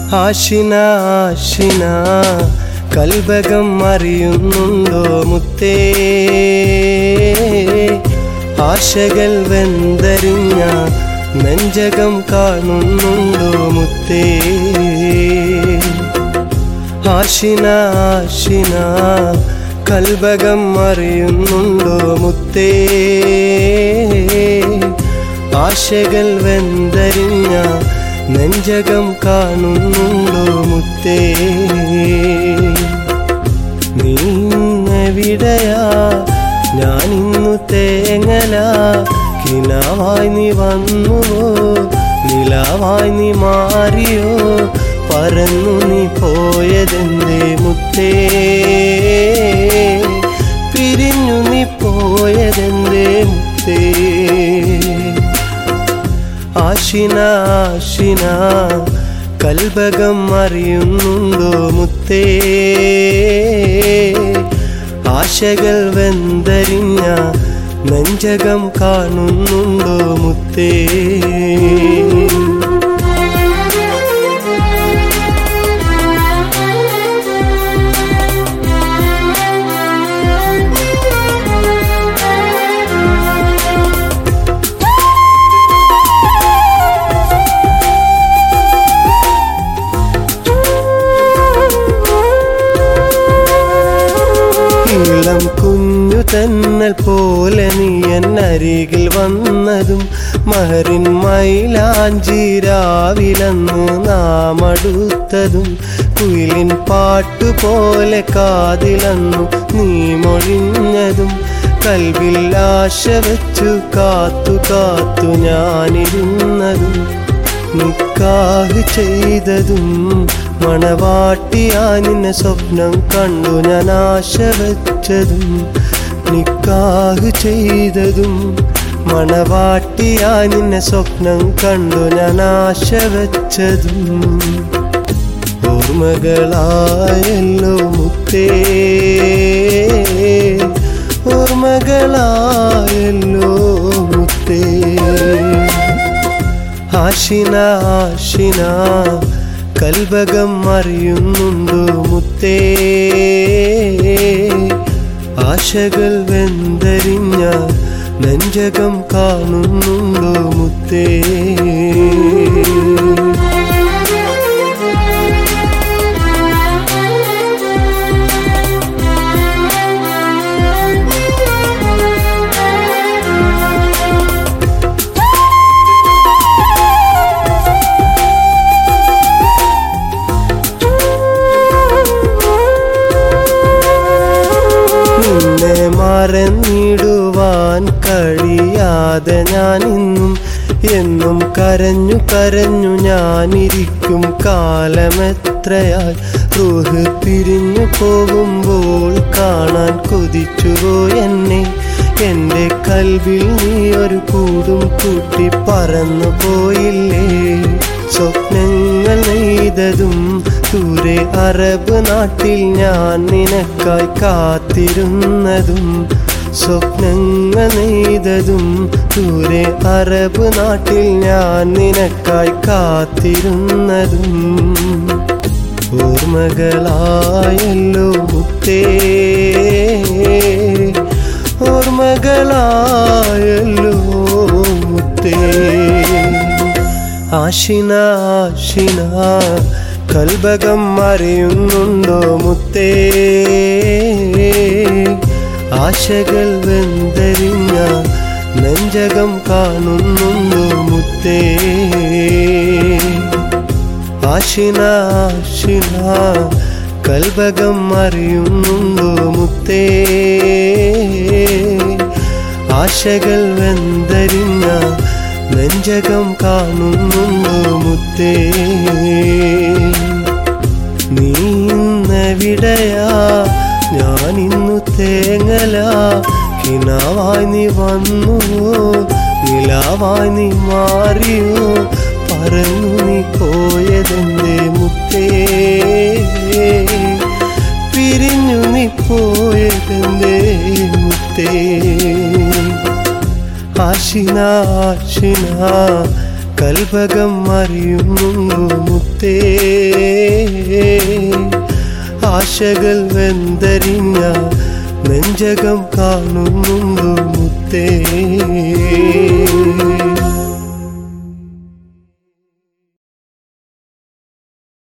ആശിന ആശിന കൽബകം അറിയുന്നുണ്ടോ മുത്തേ ആശകൾ വെന്തരിഞ്ഞ നെഞ്ചകം കാണുന്നുണ്ടോ മുത്തേ ആശിന ആശിന കൽബകം അറിയുന്നുണ്ടോ മുത്തേ ആശകൾ വെന്തരിഞ്ഞ നെഞ്ചകം കാണുന്നുണ്ടോ മുത്തേ നീന്നെവിടയാ ഞാനിന്നു തേങ്ങല കിനാവായി നീ വന്നുവോ നിലാവായി നീ മാറിയോ പറന്നു നീ പോയതെന്തേ മുത്തേ പിരിഞ്ഞു നീ പോയതെന്തേ മുത്തേ ആശിന ആശിന കൽബകം അറിയുന്നുണ്ടോ മുത്തേ ആശകൾ വെന്തരിഞ്ഞ നെഞ്ചകം കാണുന്നുണ്ടോ മുത്തേ ഇളം കുഞ്ഞു തന്നൽ പോലെ നീ എന്നരികിൽ വന്നതും മഹറിൻ മൈലാഞ്ചിരാവിലന്ന് നാം അടുത്തതും കുയിലിൻ പാട്ടുപോലെ കാതിലന്നു നീ മൊഴിഞ്ഞതും കൽവിൽ ആശ വെച്ചു കാത്തു കാത്തു ഞാനിരുന്നതും നിക്കാഹ് ചെയ്തതും മണവാട്ടിയാ നിന്നെ സ്വപ്നം കണ്ടു ഞാൻ ആശ വെച്ചതും നിക്കാഹ് ചെയ്തതും മണവാട്ടിയാ നിന്നെ സ്വപ്നം കണ്ടു ഞാൻ ആശ വെച്ചതും ഓർമ്മകളായല്ലോ മുത്തേ ഓർമ്മകളായല്ലോ മുത്തേ ആശിന ആശിന കൽബകം അറിയുന്നുണ്ടോ മുത്തേ ആശകൾ വെന്തരിഞ്ഞ നെഞ്ചകം കാണുന്നുണ്ടോ മുത്തേ നിന്നെ മറന്നിടുവാൻ കഴിയാതെ ഞാൻ ഇന്നും എന്നും കരഞ്ഞു കരഞ്ഞു ഞാനിരിക്കും കാലമെത്രയായി റൂഹ് പിരിഞ്ഞു പോകുമ്പോൾ കാണാൻ കൊതിച്ചുവോ എന്നെ എൻ്റെ കൽവിൽ നീ ഒരു കൂടും കൂട്ടി പറന്നു പോയില്ലേ സ്വപ്നങ്ങൾ നെയ്തതും ദൂരെ അറബ് നാട്ടിൽ ഞാൻ നിനക്കായി കാത്തിരുന്നതും സ്വപ്നങ്ങൾ നെയ്തതും ദൂരെ അറബ് നാട്ടിൽ ഞാൻ നിനക്കായി കാത്തിരുന്നതും ഓർമ്മകളായല്ലോ മുത്തേ ഓർമ്മകളായല്ലോ മുത്തേ ആശിന ആശിന കൽബകം അറിയുന്നുണ്ടോ മുത്തേ ആശകൾ വെന്തരിഞ്ഞ നെഞ്ചകം കാണുന്നുണ്ടോ മുത്തേ ആശിന ആശിന കൽബകം അറിയുന്നുണ്ടോ മുത്തേ ആശകൾ വെന്തരിഞ്ഞ നെഞ്ചകം കാണുന്നുണ്ടോ മുത്തേ നീന്നെവിടയാ ഞാനിന്നു തേങ്ങല കിനാവായി നീ വന്നുവോ നിലാവായി നീ മാറിയോ പറഞ്ഞു നീ പോയതെന്റെ മുത്തേ പിരിഞ്ഞു നീ പോയതെന്റെ മുത്തേ ആശിന ആശിന കൽഭകം അറിയുന്നുണ്ടോ മുത്തേ ആശകൾ വെന്തരിഞ്ഞ നെഞ്ചകം കാണുന്നുണ്ടോ മുത്തേ